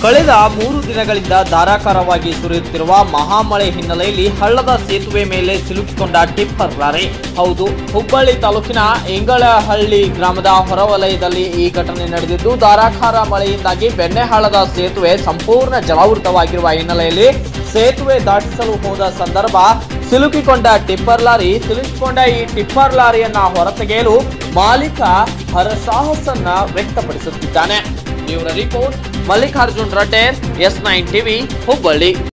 ಕಳೆದ ಮೂರು ದಿನಗಳಿಂದ ಧಾರಾಕಾರವಾಗಿ ಸುರಿಯುತ್ತಿರುವ ಮಹಾಮಳೆ ಹಿನ್ನೆಲೆಯಲ್ಲಿ ಹಳ್ಳದ ಸೇತುವೆ ಮೇಲೆ ಸಿಲುಕಿಕೊಂಡ ಟಿಪ್ಪರ್ ಲಾರಿ ಹೌದು ಹುಬ್ಬಳ್ಳಿ ತಾಲೂಕಿನ ಎಂಗಳಹಳ್ಳಿ ಗ್ರಾಮದ ಹೊರವಲಯದಲ್ಲಿ ಈ ಘಟನೆ ನಡೆದಿದ್ದು ಧಾರಾಕಾರ ಮಳೆಯಿಂದಾಗಿ ಬೆಣ್ಣೆಹಳ್ಳದ ಸೇತುವೆ ಸಂಪೂರ್ಣ ಜಲಾವೃತವಾಗಿರುವ ಹಿನ್ನೆಲೆಯಲ್ಲಿ ಸೇತುವೆ ದಾಟಿಸಲು ಹೋದ ಸಂದರ್ಭ ಸಿಲುಕಿಕೊಂಡ ಟಿಪ್ಪರ್ ಲಾರಿ ಸಿಲುಕಿಕೊಂಡ ಈ ಟಿಪ್ಪರ್ ಲಾರಿಯನ್ನ ಹೊರತೆಗೆಯಲು ಮಾಲೀಕ ಹರಸಾಹಸನ್ನ ವ್ಯಕ್ತಪಡಿಸುತ್ತಿದ್ದಾನೆ ಇವರ report Mallikarjun Rater S nine TV Hubballi